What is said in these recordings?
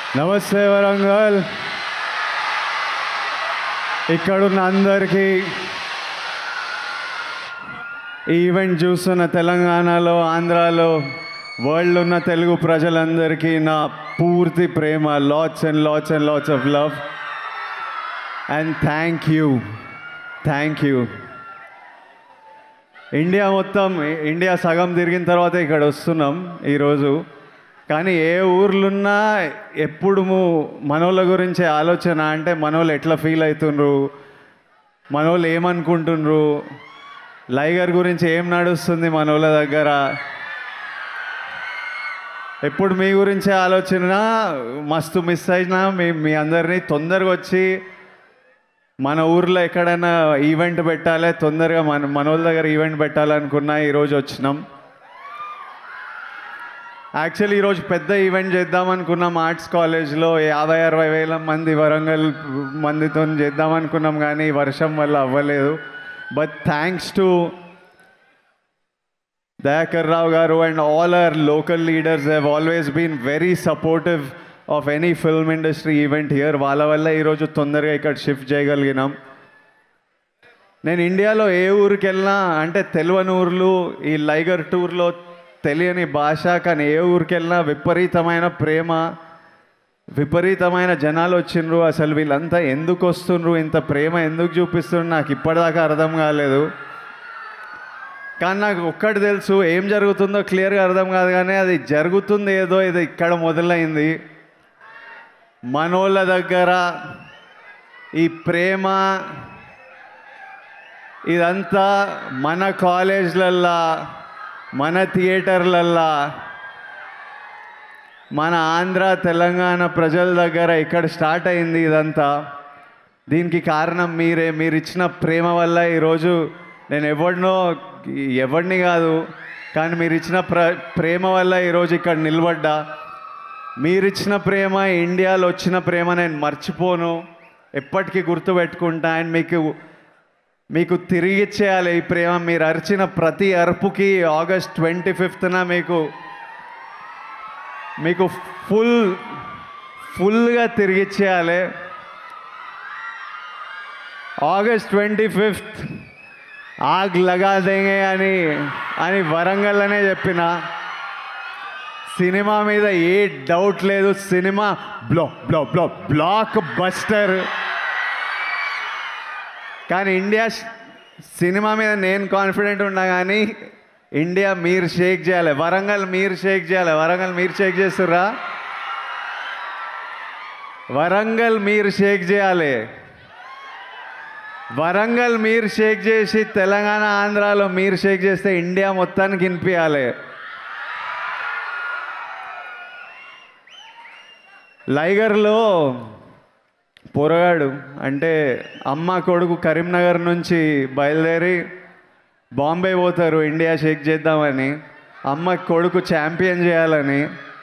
నమస్తే వరంగల్ ఇక్కడున్న అందరికీ ఈ ఈవెంట్ చూస్తున్న తెలంగాణలో ఆంధ్రాలో వరల్డ్ ఉన్న తెలుగు ప్రజలందరికీ నా పూర్తి ప్రేమ lots and lots and lots of love and thank you thank you India మొత్తం ఇండియా సగం తిరిగిన తర్వాత ఇక్కడ వస్తున్నాం ఈరోజు కానీ ఏ ఊర్లున్నా ఎప్పుడు ము- మనోళ్ళ గురించి ఆలోచన అంటే మనోళ్ళు ఎట్లా ఫీల్ అవుతుండ్రు మనోళ్ళు ఏమనుకుంటుండ్రు లైగర్ గురించి ఏం నడుస్తుంది మనోళ్ళ దగ్గర ఎప్పుడు మీ గురించే ఆలోచన మస్తు మిస్ అయినా మీ మీ అందరినీ తొందరగా వచ్చి మన ఊర్లో ఎక్కడైనా ఈవెంట్ పెట్టాలి తొందరగా మన మనోళ్ళ దగ్గర ఈవెంట్ పెట్టాలనుకున్నా ఈరోజు వచ్చినాం యాక్చువల్లీ ఈరోజు పెద్ద ఈవెంట్ చేద్దాం అనుకున్నాం ఆర్ట్స్ కాలేజ్లో యాభై అరవై వేల మంది వరంగల్ మందితో చేద్దాం అనుకున్నాం కానీ వర్షం వల్ల అవ్వలేదు but thanks to Dayakar Rao garu and all our local leaders have always been very supportive of any film industry event here వాళ్ళ వల్ల ఈరోజు తొందరగా ఇక్కడ షిఫ్ట్ చేయగలిగినాం నేను ఇండియాలో ఏ ఊరికి వెళ్ళినా అంటే తెలియని ఊర్లు ఈ లైగర్ టూర్లో తెలియని భాష కానీ ఏ ఊరికి వెళ్ళినా విపరీతమైన ప్రేమ విపరీతమైన జనాలు వచ్చిండ్రు అసలు వీళ్ళంతా ఎందుకు వస్తుండ్రు ఇంత ప్రేమ ఎందుకు చూపిస్తుండ్రు నాకు ఇప్పటిదాకా అర్థం కాలేదు కానీ నాకు ఒక్కటి తెలుసు ఏం జరుగుతుందో క్లియర్గా అర్థం కాదు కానీ అది జరుగుతుంది ఏదో ఇది ఇక్కడ మొదలైంది మనోళ్ళ దగ్గర ఈ ప్రేమ ఇదంతా మన కాలేజ్లల్లా మన థియేటర్లల్లా మన ఆంధ్ర తెలంగాణ ప్రజల దగ్గర ఇక్కడ స్టార్ట్ అయింది ఇదంతా దీనికి కారణం మీరే మీరు ఇచ్చిన ప్రేమ వల్ల ఈరోజు నేను ఎవరినో ఎవరిని కాదు కానీ మీరు ఇచ్చిన ప్ర ప్రేమ వల్ల ఈరోజు ఇక్కడ నిలబడ్డా మీరిచ్చిన ప్రేమ ఇండియాలో వచ్చిన ప్రేమ నేను మర్చిపోను ఎప్పటికీ గుర్తుపెట్టుకుంటా అండ్ మీకు మీకు తిరిగి ఇచ్చేయాలి ఈ ప్రేమ మీరు అరిచిన ప్రతి అరుపుకి ఆగస్ట్ ట్వంటీ ఫిఫ్త్న మీకు మీకు ఫుల్ ఫుల్గా తిరిగి ఇచ్చేయాలి ఆగస్ట్ ట్వంటీ ఫిఫ్త్ ఆగ్ లగా దేంగే అని అని వరంగల్లోనే చెప్పిన సినిమా మీద ఏ డౌట్ లేదు cinema blow blow blow blockbuster కానీ ఇండియా ష్- సినిమా మీద నేను కాన్ఫిడెంట్ ఉన్నా కానీ ఇండియా మీరు షేక్ చేయాలి వరంగల్ మీరు షేక్ చేయాలి వరంగల్ మీరు షేక్ చేస్తుర్రా వరంగల్ మీరు షేక్ చేయాలి వరంగల్ మీరు షేక్ చేసి తెలంగాణ ఆంధ్రాలో మీరు షేక్ చేస్తే ఇండియా మొత్తానికి వినిపించాలి లైగర్లో పొరగాడు అంటే అమ్మ కొడుకు కరీంనగర్ నుంచి బయలుదేరి బాంబే పోతారు ఇండియా షేక్ చేద్దామని అమ్మ కొడుకు ఛాంపియన్ చేయాలని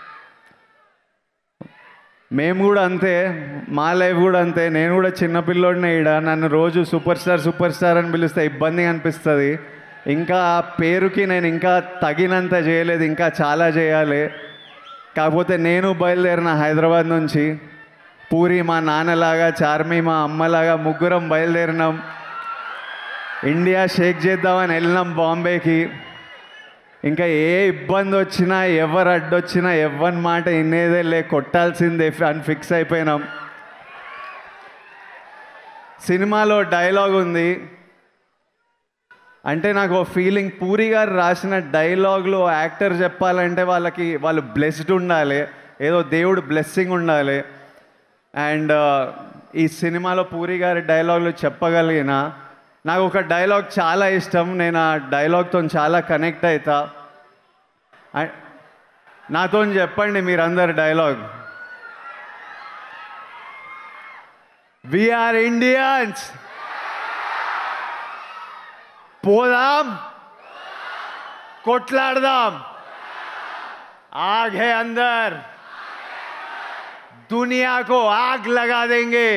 మేము కూడా అంతే మా లైఫ్ కూడా అంతే నేను కూడా చిన్నపిల్లోడినే ఈడ నన్ను రోజు సూపర్ స్టార్ సూపర్ స్టార్ అని పిలిస్తే ఇబ్బంది అనిపిస్తుంది ఇంకా ఆ పేరుకి నేను ఇంకా తగినంత చేయలేదు ఇంకా చాలా చేయాలి కాకపోతే నేను బయలుదేరిన హైదరాబాద్ నుంచి పూరి మా నాన్నలాగా చార్మి మా అమ్మలాగా ముగ్గురం బయలుదేరినాం ఇండియా షేక్ చేద్దామని వెళ్ళినాం బాంబేకి ఇంకా ఏ ఇబ్బంది వచ్చినా ఎవరు అడ్డొచ్చినా ఎవరి మాట ఇన్నేదే లే కొట్టాల్సిందే అని ఫిక్స్ అయిపోయినాం సినిమాలో డైలాగ్ ఉంది అంటే నాకు ఓ ఫీలింగ్ పూరి గారు రాసిన డైలాగ్లో యాక్టర్ చెప్పాలంటే వాళ్ళకి వాళ్ళు బ్లెస్డ్ ఉండాలి ఏదో దేవుడు బ్లెస్సింగ్ ఉండాలి అండ్ ఈ సినిమాలో పూరి గారి డైలాగులు చెప్పగలిగిన నాకు ఒక డైలాగ్ చాలా ఇష్టం నేను ఆ డైలాగ్తో చాలా కనెక్ట్ అవుతా నాతో చెప్పండి మీరందరు డైలాగ్ వీఆర్ ఇండియన్స్ పోదాం కొట్లాడదాం ఆగ్ హే అందర్ दुनिया को आग लगा देंगे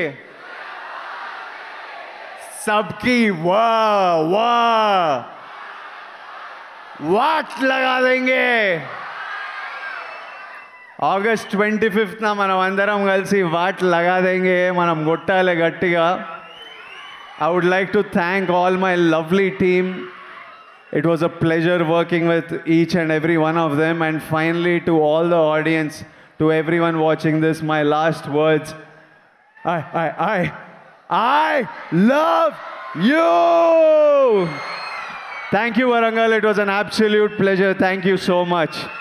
सबकी वाह वाह वाट लगा देंगे ఆగస్ట్ ట్వంటీ ఫిఫ్త్న మనం అందరం కలిసి వాట్ లగాదేంగే మనం కొట్టాలి గట్టిగా I would like to thank all my lovely team It was a pleasure working with each and every one of them. And finally, to all the audience, to everyone watching this, my last words I, I, I, I love you. Thank you, Varangal. It was an absolute pleasure. Thank you so much.